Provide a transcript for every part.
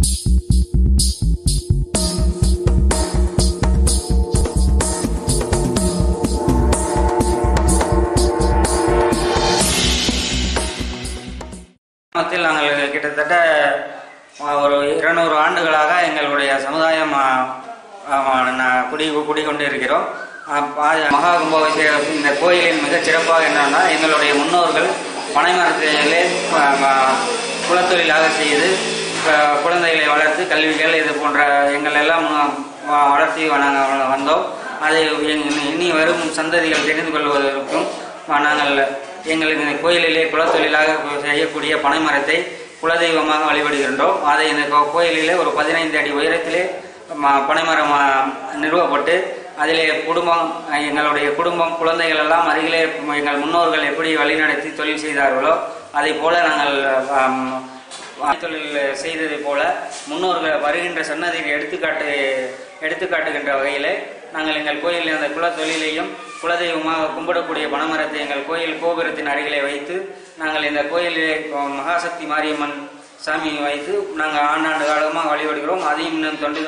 கிராமத்தில் நாங்கள் கிட்டத்தட்ட அஹ், ஒரு இருநூறு ஆண்டுகளாக எங்களுடைய சமுதாயம் அஹ், அஹ், ந- குடி குடிக்கொண்டு இருக்கிறோம் அஹ், பா- மகா கும்பாபிஷேகம் இந்த கோயிலின் மிகச் சிறப்பாக என்னன்னா எங்களுடைய முன்னோர்கள் பனைமரத்திலே அஹ், அஹ், குலத்தொழிலாக செய்து அஹ், குழந்தைகளை வளர்த்து கல்விகள் இது போன்ற எங்கள் எல்லாம் வ- வளர்த்தி நாங்கள் வந்தோம் அதை இனி- இனி வரும் சந்ததிகள் தெரிந்து கொள்வதற்கும் அஹ், நாங்கள் எங்களுக்கு இந்த கோயிலிலே குலத்தொழிலாக செய்யக்கூடிய பனைமரத்தை குலதெய்வமாக வழிபடுகின்றோம் அதை இந்த கோ- கோயிலிலே ஒரு பதினைந்து அடி உயரத்திலே ம- பனைமரம் அஹ், நிறுவப்பட்டு அதிலே குடும்பம் அஹ், எங்களுடைய குடும்பம் குழந்தைகள் எல்லாம் அருகிலே எங்கள் முன்னோர்கள் எப்படி வழிநடத்தி தொழில் செய்தார்களோ அதை போல நாங்கள் அம், தொழில் செய்ததை போல முன்னோர்கள் வருகின்ற சன்னதிக்கு எடுத்துக்காட்டு எடுத்துக்காட்டுகின்ற வகையிலே நாங்கள் எங்கள் கோயிலில் அந்த குல தொழிலையும் குலதெய்வமாக கும்பிடக்கூடிய பனமரத்தை எங்கள் கோயில் கோபுரத்தின் அருகிலே வைத்து நாங்கள் இந்த கோயிலிலே மகாசக்தி மாரியம்மன் சாமியை வைத்து நாங்கள் ஆண்டாண்டு காலமாக வழிபடுகிறோம் அதையும் இன்னும் தொண்டு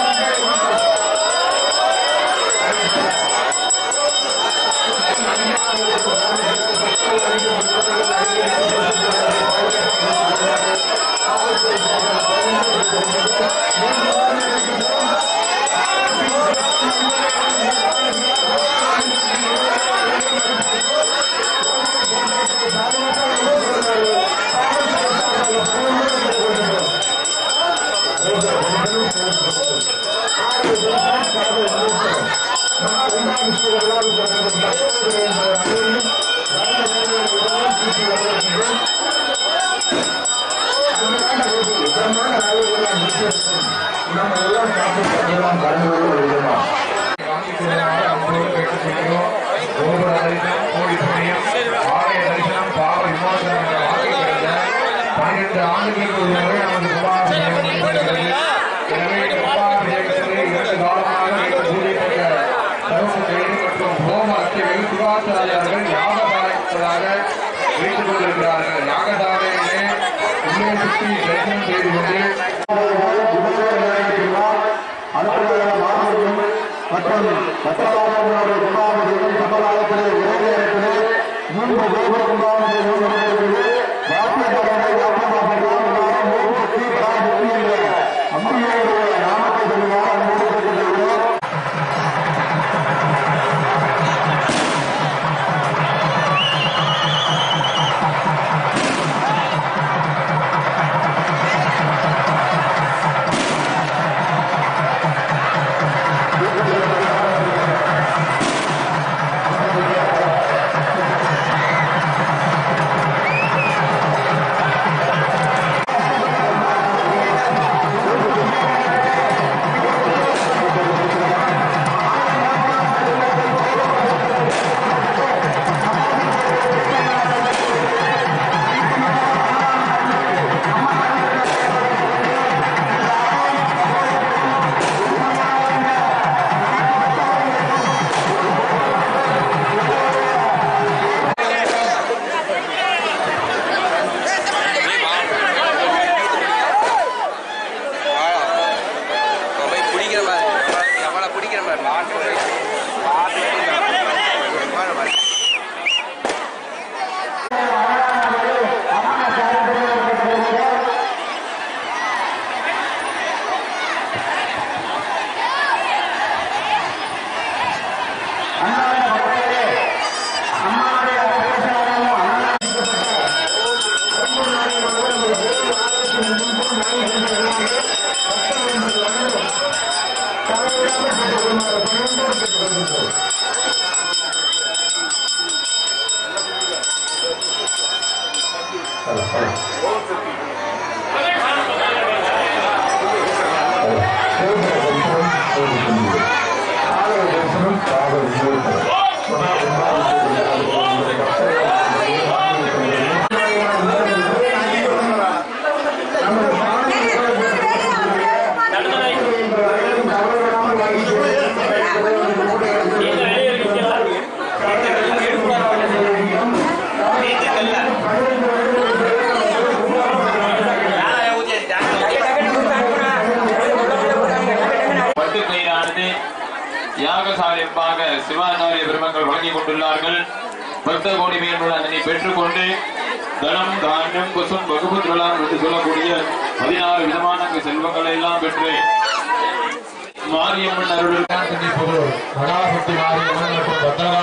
Thank பன்னிரண்டு ஆண்டுகளுக்கு ஒரு முறை நமது கும்பாபிஷேகம் நடைபெறுகிறது. எனவே இந்த கும்பாபிஷேகத்திலே இரண்டு காலமாக நீங்கள் பூஜைப்பட்ட சர்வ மற்றும் ஹோம அர்ச்சைகள் சிவாச்சாரியார்கள் யாகசாலையாக வைத்துக் கொண்டிருக்கிறார்கள் யாகசாலையிலே உள்ளே சுற்றி தரிசனம் செய்து கொண்டு அடுத்ததாக மாணவர்களும் மற்றும் பத்தொன்பதாவது கும்பாபிஷேகம் சம்பளாயத்திலே ஒரே நேரத்திலே மூன்று கோபுர கும்பாபிஷேகம் நடைபெறுகிறது வாத்தியக்காரனை வாத்தியமாகலாம் எல்லாரும் மூன்று சக்தி பராசக்தி என்ற அம்பிகையுடைய நாமத்தை சொல்லுவார் அன்போடு கேட்டுக்கொள்கிறோம் போய் பிடிக்கிற மாதிரி எவ்வளோ பிடிக்கிற மாதிரி லாட்டு பட்டு கயிறானது யாகசாலையமாக சிவாச்சாரிய பெருமக்கள் வழங்கிக் கொண்டுள்ளார்கள் பக்த கோடி மேலுள்ள அதனை பெற்றுக்கொண்டு தனம் தானியம் குசும் வகுப்புத்ரலாம் என்று சொல்லக்கூடிய பதினாறு விதமான செல்வங்களை எல்லாம் பெற்று மாரியம்மன் அருள் சந்திப்பது மகாசக்தி மாரியம்மன் மற்றும் பத்ரா